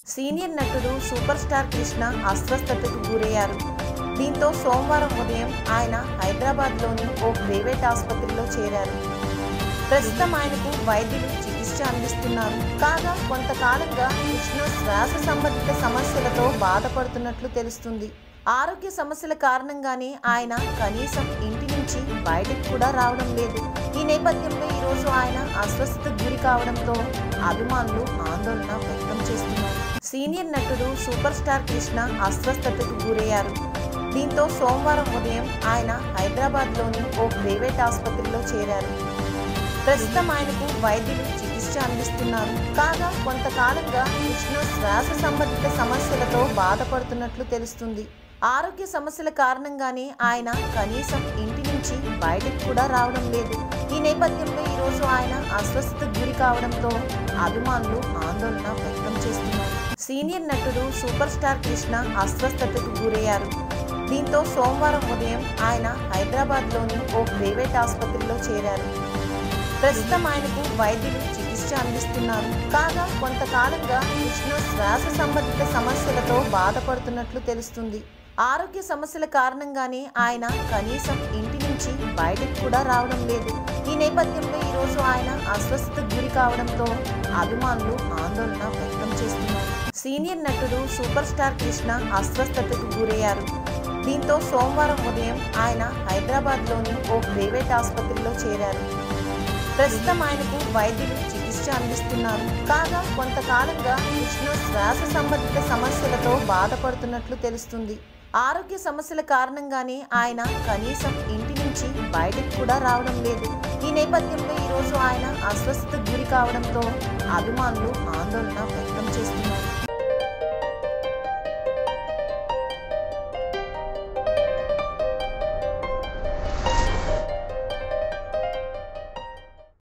senior నటుడు super star Krishna అస్వస్థతకు గురయ్యారు దీంతో సోమవారం ఉదయం ఆయన హైదరాబాద్లోని ఓ ప్రైవేట్ ఆసుపత్రిలో చేరారు ప్రస్తుతం ఆయనకు వైద్యులు చికిత్స అందిస్తున్నారు కాగా కొంతకాలంగా కృష్ణ శ్వాస సంబంధిత సమస్యలతో బాధపడుతున్నట్లు తెలుస్తుంది ఆరోగ్య సమస్యల కారణంగానే ఆయన కనీసం ఇంటి నుంచి బయటకు కూడా రావడం లేదు ఈ నేపథ్యంలో ఈరోజు ఆయన అస్వస్థతకు గురి కావడంతో అభిమానులు ఆందోళన వ్యక్తం చేస్తున్నారు సీనియర్ నటుడు సూపర్ స్టార్ కృష్ణ అస్వస్థతకు గురయ్యారు దీంతో సోమవారం ఉదయం ఆయన హైదరాబాద్లోని ఓ ప్రైవేట్ ఆసుపత్రిలో చేరారు ప్రస్తుతం ఆయనకు వైద్యులు చికిత్స అందిస్తున్నారు కాగా కొంతకాలంగా కృష్ణ శ్వాస సంబంధిత సమస్యలతో బాధపడుతున్నట్లు తెలుస్తుంది ఆరోగ్య సమస్యల కారణంగానే ఆయన కనీసం ఇంటి నుంచి బయటకు కూడా రావడం లేదు ఈ నేపథ్యంలో ఈరోజు ఆయన అస్వస్థతకు గురి కావడంతో అభిమానులు ఆందోళన వ్యక్తం చేస్తున్నారు సీనియర్ నటుడు సూపర్ స్టార్ కృష్ణ అస్వస్థతకు గురయ్యారు దీంతో సోమవారం ఉదయం ఆయన హైదరాబాద్లోని ఓ ప్రైవేట్ ఆసుపత్రిలో చేరారు ప్రస్తుతం ఆయనకు వైద్యులు చికిత్స అందిస్తున్నారు కాగా కొంతకాలంగా కృష్ణ శ్వాస సంబంధిత సమస్యలతో బాధపడుతున్నట్లు తెలుస్తుంది ఆరోగ్య సమస్యల కారణంగానే ఆయన కనీసం ఇంటి నుంచి బయటకు కూడా రావడం లేదు ఈ నేపథ్యంలో ఈరోజు ఆయన అస్వస్థతకు గురి కావడంతో అభిమానులు ఆందోళన వ్యక్తం చేస్తున్నారు సీనియర్ నటుడు సూపర్ స్టార్ కృష్ణ అస్వస్థతకు గురయ్యారు దీంతో సోమవారం ఉదయం ఆయన హైదరాబాద్లోని ఓ ప్రైవేట్ ఆసుపత్రిలో చేరారు ప్రస్తుతం ఆయనకు వైద్యులు చికిత్స అందిస్తున్నారు కాగా కొంతకాలంగా కృష్ణ శ్వాస సంబంధిత సమస్యలతో బాధపడుతున్నట్లు తెలుస్తుంది ఆరోగ్య సమస్యల కారణంగానే ఆయన కనీసం ఇంటి నుంచి బయటకు కూడా రావడం లేదు ఈ నేపథ్యంలో ఈరోజు ఆయన అస్వస్థతకు గురి కావడంతో అభిమానులు ఆందోళన వ్యక్తం చేస్తున్నారు